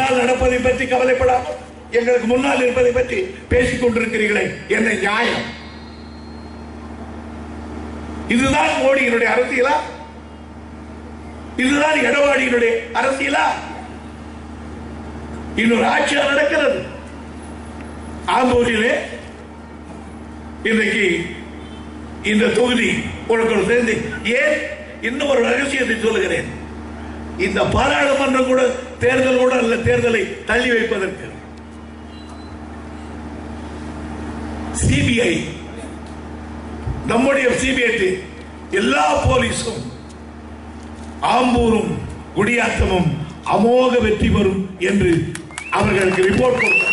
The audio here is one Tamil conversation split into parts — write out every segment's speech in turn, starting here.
பின்னால் நடப்பதை பற்றி கவலைப்படாமல் எங்களுக்கு முன்னால் இருப்பதை பற்றி பேசிக் கொண்டிருக்கிறீர்களே என்ன நியாயம் இதுதான் மோடியினுடைய அரசியலா இதுதான் எடப்பாடியினுடைய அரசியலா இன்னொரு ஆட்சியா நடக்கிறது ஆம்பூரிலே இன்றைக்கு இந்த தொகுதி உனக்கு சேர்ந்து ஏன் இன்னும் ஒரு ரகசியத்தை சொல்லுகிறேன் இந்த பாராளுமன்றம் கூட தேர்தல் கூட அல்ல தேர்தலை தள்ளி வைப்பதற்கு சிபிஐ நம்முடைய சிபிஐ எல்லா போலீஸும் ஆம்பூரும் குடியாத்தமும் அமோக வெற்றி பெறும் என்று அவர்களுக்கு ரிப்போர்ட் கொடுத்தார்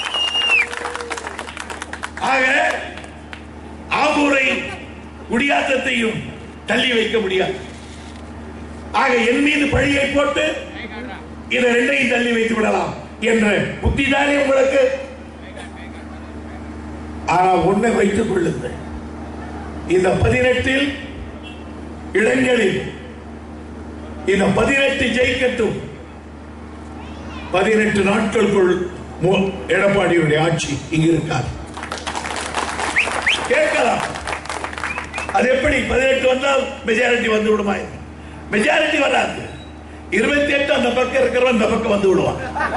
ஆக ஆம்பூரை குடியாத்தத்தையும் தள்ளி வைக்க முடியாது ஆக என் மீது பழியை போட்டு இதை ரெண்டையும் தள்ளி வைத்து விடலாம் என்ற புத்திதானே உங்களுக்கு ஆனால் ஒன்றை வைத்துக் கொள்ளுங்கள் இந்த பதினெட்டில் இடங்களில் இந்த பதினெட்டு ஜெயிக்கட்டும் பதினெட்டு நாட்களுக்குள் மு- எடப்பாடியுடைய ஆட்சி இங்கு இருக்காது கேட்கலாம் அது எப்படி பதினெட்டு வந்தால் மெஜாரிட்டி வந்து விடுமா மெஜாரிட்டி வராது இருபத்தி எட்டு அந்த பக்கம் இருக்கிறவன் இந்த பக்கம் வந்து விடுவான்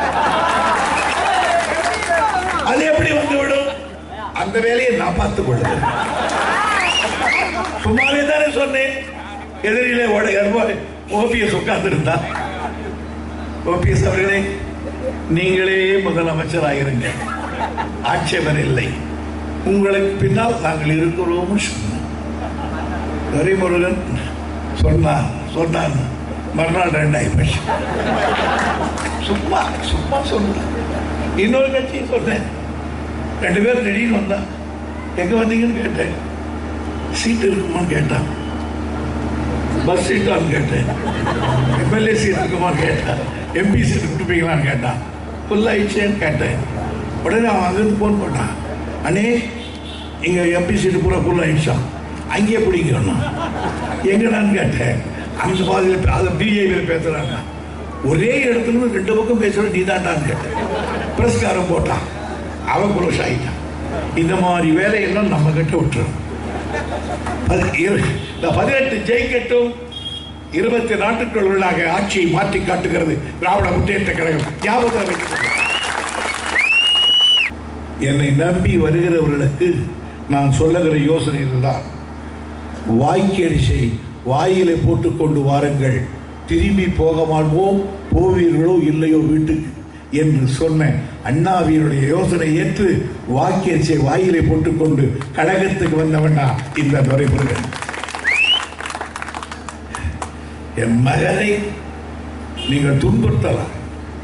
அது எப்படி வந்து விடும் அந்த வேலையை நான் பார்த்துக் கொள்ளுகிறேன் சும்மாவே தானே சொன்னேன் எதிரிலே ஓட ஓபிஎஸ் உட்கார்ந்திருந்தா ஓபிஎஸ் அவர்களே நீங்களே முதலமைச்சராயிருங்க ஆட்சேபம் இல்லை உங்களுக்கு பின்னால் நாங்கள் இருக்கிறோம் சொன்னேன் துரைமுருகன் சொன்னான் சொன்னான் மறுநாள் ரெண்டாயி போச்சு சும்மா சும்மா சொன்னேன் இன்னொரு கட்சியும் சொன்னேன் ரெண்டு பேரும் திடீர்னு வந்தான் எங்க வந்தீங்கன்னு கேட்டேன் சீட் இருக்குமான்னு கேட்டான் பஸ் சீட்டான்னு கேட்டேன் எம்எல்ஏ சீட் இருக்குமான்னு கேட்டான் எம்பி சீட் கொடுப்பீங்களான்னு கேட்டான் ஃபுல்லாகிடுச்சேன்னு கேட்டேன் உடனே அவன் அங்கேருந்து ஃபோன் பண்ணான் அண்ணே இங்கே எம்பி சீட்டு பூரா ஃபுல்லாகிடுச்சான் அங்கேயே பிடிக்கணும் எங்கடான்னு கேட்டேன் அந்த பாதியில் அதை பிஜேபியில் பேசுகிறாங்க ஒரே இடத்துல இருந்து ரெண்டு பக்கம் பேசுகிற நீ தாண்டான்னு கேட்டேன் பிரஸ்காரம் போட்டான் அவன் குரோஷ் ஆகிட்டான் இந்த மாதிரி வேலையெல்லாம் நம்ம கிட்ட விட்டுரும் அது இரு- இந்த பதினெட்டு ஜெயிக்கட்டும் இருபத்தி நாட்டுக்குள் உள்ளாக ஆட்சியை மாற்றி காட்டுகிறது திராவிட முன்னேற்ற கழகம் ஞாபகம் வைத்துக் என்னை நம்பி வருகிறவர்களுக்கு நான் சொல்லுகிற யோசனை இதுதான் வாய்க்கரிசை வாயிலை போட்டுக்கொண்டு வாருங்கள் திரும்பி போக மாட்டோம் போவீர்களோ இல்லையோ வீட்டுக்கு என்று சொன்ன அண்ணாவினுடைய யோசனை ஏற்று வாக்கியரிசை வாயிலை போட்டுக்கொண்டு கழகத்துக்கு வந்தவனா இந்த துறைமுருகன் என் மகனை நீங்கள் துன்புறுத்தலாம்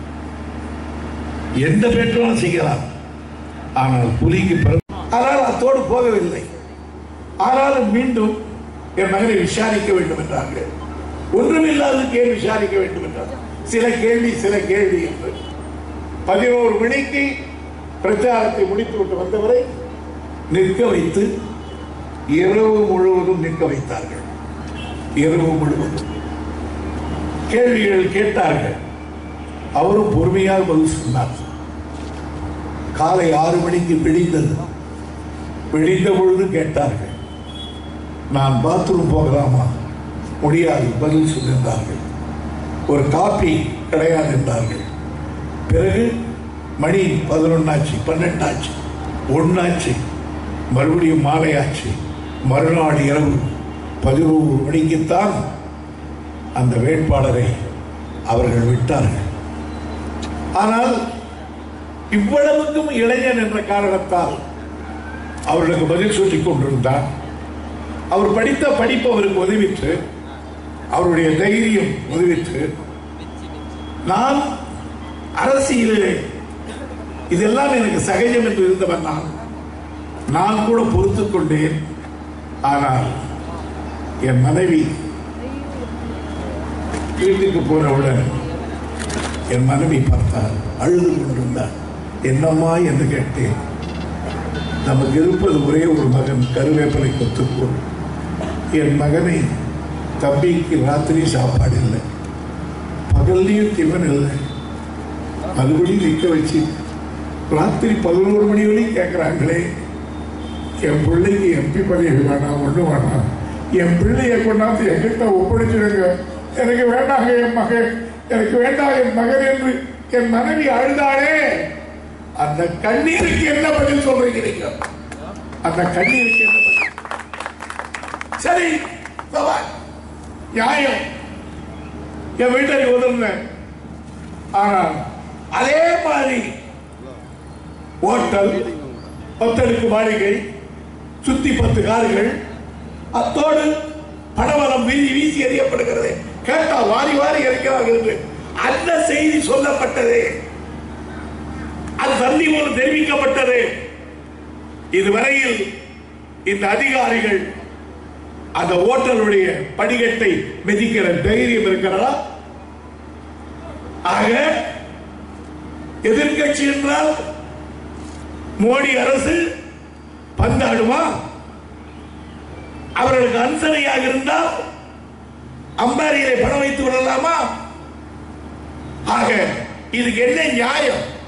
எந்த பெற்றோரும் செய்யலாம் ஆனால் புலிக்கு பிறகு ஆனால் அத்தோடு போகவில்லை ஆனாலும் மீண்டும் என் மகனை விசாரிக்க வேண்டும் என்றார்கள் ஒன்றுமில்லாததுக்கு ஏன் விசாரிக்க வேண்டும் என்றார் சில கேள்வி சில கேள்வி என்று பதினோரு மணிக்கு பிரச்சாரத்தை முடித்துவிட்டு வந்தவரை நிற்க வைத்து இரவு முழுவதும் நிற்க வைத்தார்கள் இரவு முழுவதும் கேள்விகள் கேட்டார்கள் அவரும் பொறுமையாக பதில் சொன்னார் காலை ஆறு மணிக்கு விழிந்தது விழிந்த பொழுது கேட்டார்கள் நான் பாத்ரூம் போகலாமா முடியாது பதில் சொல்லியிருந்தார்கள் ஒரு காப்பி கிடையாது என்றார்கள் பிறகு மணி பதினொன்னாச்சு பன்னெண்டாச்சு ஒன்னாச்சு மறுபடியும் மாலையாச்சு மறுநாள் இரவு பதினோரு மணிக்குத்தான் அந்த வேட்பாளரை அவர்கள் விட்டார்கள் ஆனால் இவ்வளவுக்கும் இளைஞன் என்ற காரணத்தால் அவர்களுக்கு பதில் சொல்லிக் கொண்டிருந்தார் அவர் படித்த படிப்பு அவருக்கு உதவிற்று அவருடைய தைரியம் உதவிற்று நான் அரசியலிலே இதெல்லாம் எனக்கு சகஜம் என்று இருந்தவன் நான் நான் கூட பொறுத்துக் கொண்டேன் ஆனால் என் மனைவி வீட்டுக்கு போனவுடன் என் மனைவி பார்த்தார் அழுது கொண்டிருந்தார் என்னம்மா என்று கேட்டேன் நமக்கு இருப்பது ஒரே ஒரு மகன் கருவேப்பிலை கொத்துக்கோள் என் மகனை தம்பிக்கு ராத்திரி சாப்பாடு இல்லை பகல்லையும் டிஃபன் இல்லை அதுபடி நிற்க வச்சு ராத்திரி பதினோரு மணி வரையும் கேட்குறாங்களே என் பிள்ளைக்கு எம்பி பதவி வேணாம் ஒன்றும் வேணாம் என் பிள்ளைய கொண்டாந்து என்கிட்ட ஒப்படைச்சிடுங்க எனக்கு வேண்டாங்க என் மகன் எனக்கு வேண்டாம் என் மகன் என்று என் மனைவி அழுதாளே அந்த கண்ணீருக்கு என்ன பதில் சொல்றீங்க நீங்க அந்த கண்ணீருக்கு என்ன பதில் சரி சவால் நியாயம் என் வீட்டுக்கு உதர்ந்தேன் ஆனால் அதே மாதிரி ஹோட்டல் பத்தடுக்கு மாளிகை சுத்தி பத்து கார்கள் அத்தோடு பணவரம் வீசி வீசி எறியப்படுகிறது கேட்டா வாரி வாரி எறிக்கிறார்கள் என்று அந்த செய்தி சொல்லப்பட்டது அது தந்தி மூலம் தெரிவிக்கப்பட்டது இதுவரையில் இந்த அதிகாரிகள் அந்த ஓட்டலுடைய படிக்கட்டை மிதிக்கிற தைரியம் இருக்கிறதா ஆக எதிர்க்கட்சி என்றால் மோடி அரசு பந்தாடுமா அவர்களுக்கு அனுசரையாக இருந்தால் அம்பாரியிலே பணம் வைத்து விடலாமா ஆக இதுக்கு என்ன நியாயம்